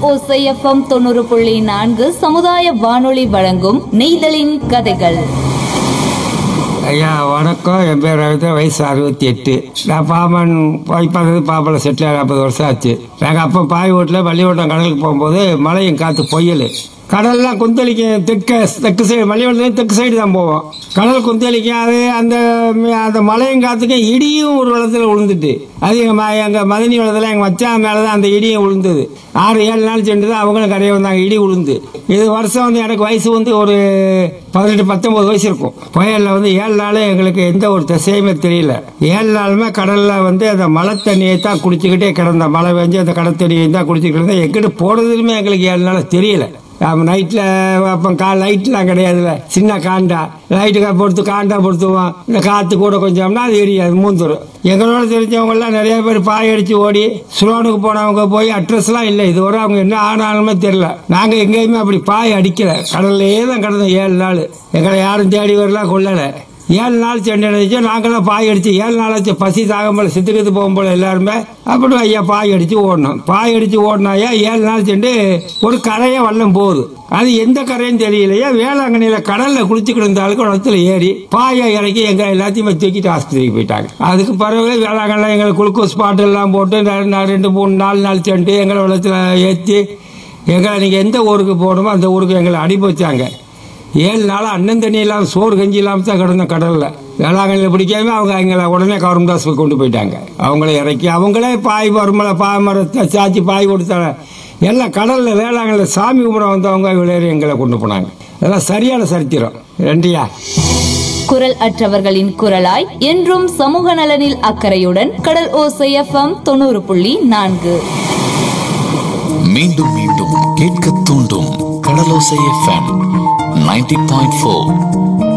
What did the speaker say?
ஓசைஎஃப்எம் தொண்ணூறு புள்ளி நான்கு சமுதாய வானொலி வழங்கும் நெய்தலின் கதைகள் ஐயா வணக்கம் என் பேர் ரவிதா வயசு அறுபத்தி எட்டு நான் பாமன் போய் பார்த்தது பாப்பல செட்டில் நாற்பது வருஷம் ஆச்சு நாங்கள் அப்போ பாய் வீட்டில் பள்ளிக்கூட்டம் கடலுக்கு போகும்போது மழையும் காற்று பொய்யல் கடல்லாம் கொந்தளிக்கும் தெற்கு தெற்கு சைடு மலையோட்டத்துலேயும் தெற்கு சைடு தான் போவோம் கடல் கொந்தளிக்கும் அது அந்த அந்த மழையும் காற்றுக்கும் இடியும் ஒரு வெள்ளத்தில் விழுந்துட்டு அது எங்கள் எங்கள் மதனி வெள்ளத்தில் எங்கள் மச்சான் மேலே தான் அந்த இடியும் விழுந்தது ஆறு ஏழு நாள் சென்று தான் அவங்களும் கரையை வந்தாங்க இடி விழுந்து இது வருஷம் வந்து எனக்கு வயசு வந்து ஒரு பதினெட்டு பத்தொன்பது வயசு இருக்கும் புயலில் வந்து ஏழு நாள் எங்களுக்கு எந்த ஒரு திசையுமே தெரியல ஏழு நாளுமே கடலில் வந்து அந்த மழை தண்ணியை தான் குடிச்சிக்கிட்டே கிடந்த மழை பெஞ்சு அந்த கடல் தண்ணியை தான் குடிச்சிக்கிட்டு இருந்தேன் எங்கிட்ட போனதுமே எங்களுக்கு ஏழு நாள் தெரியல நம்ம நைட்டில் அப்போ கா லைட்லாம் கிடையாதுல்ல சின்ன காண்டா லைட்டுக்காக பொறுத்து காண்டா பொறுத்துவோம் இந்த காற்று கூட கொஞ்சம்னா அது எரியாது மூந்துரும் எங்களோட தெரிஞ்சவங்கெல்லாம் நிறைய பேர் பாய் அடித்து ஓடி சுலோனுக்கு போனவங்க போய் அட்ரஸ்லாம் இல்லை இதுவரை அவங்க என்ன ஆனாலுமே தெரியல நாங்கள் எங்கேயுமே அப்படி பாய் அடிக்கல கடல்லையே தான் கிடந்தோம் ஏழு நாள் எங்களை யாரும் தேடி வரலாம் கொள்ளலை ஏழு நாள் சென்று அடிச்சு நாங்களாம் பாய் அடிச்சு ஏழு நாளாச்சு பசி தாகம் போல சித்துக்கிட்டு போகும் போல எல்லாருமே அப்படி ஐயா பாய் அடிச்சு ஓடணும் பாய் அடிச்சு ஓடினாயா ஏழு நாள் சென்று ஒரு கரையை வல்லம் போகுது அது எந்த கரைன்னு தெரியலையா வேளாங்கண்ணியில கடல்ல குளிச்சுக்கிட்டு இருந்த ஆளுக்கு குளத்துல ஏறி பாயை இறக்கி எங்க எல்லாத்தையுமே தூக்கிட்டு ஆஸ்பத்திரிக்கு போயிட்டாங்க அதுக்கு பிறகு வேளாங்கண்ணில் எங்களுக்கு குளுக்கோஸ் பாட்டு எல்லாம் போட்டு ரெண்டு நாள், ரெண்டு மூணு நாலு நாள் சென்று எங்களை வெள்ளத்தில் ஏற்றி எங்களை நீங்கள் எந்த ஊருக்கு போகணுமோ அந்த ஊருக்கு எங்களை அனுப்பி வச்சாங்க ஏழு நாள் அண்ணன் தண்ணி இல்லாமல் சோறு கஞ்சி இல்லாமல் தான் கிடந்தோம் கடலில் வேளாங்கண்ணியில் பிடிக்காம அவங்க எங்களை உடனே கவர்மெண்ட் கொண்டு போயிட்டாங்க அவங்கள இறக்கி அவங்களே பாய் மரமலை பாய் மரத்தை சாச்சி பாய் கொடுத்தாங்க எல்லாம் கடலில் வேளாங்கண்ணில் சாமி கும்பிட வந்தவங்க விளையாடி எங்களை கொண்டு போனாங்க அதெல்லாம் சரியான சரித்திரம் ரெண்டியா குரல் அற்றவர்களின் குரலாய் என்றும் சமூக நலனில் அக்கறையுடன் கடல் ஓசைஎஃப்எம் தொண்ணூறு புள்ளி நான்கு மீண்டும் மீண்டும் கேட்க தூண்டும் Kadalosai FM ninety point four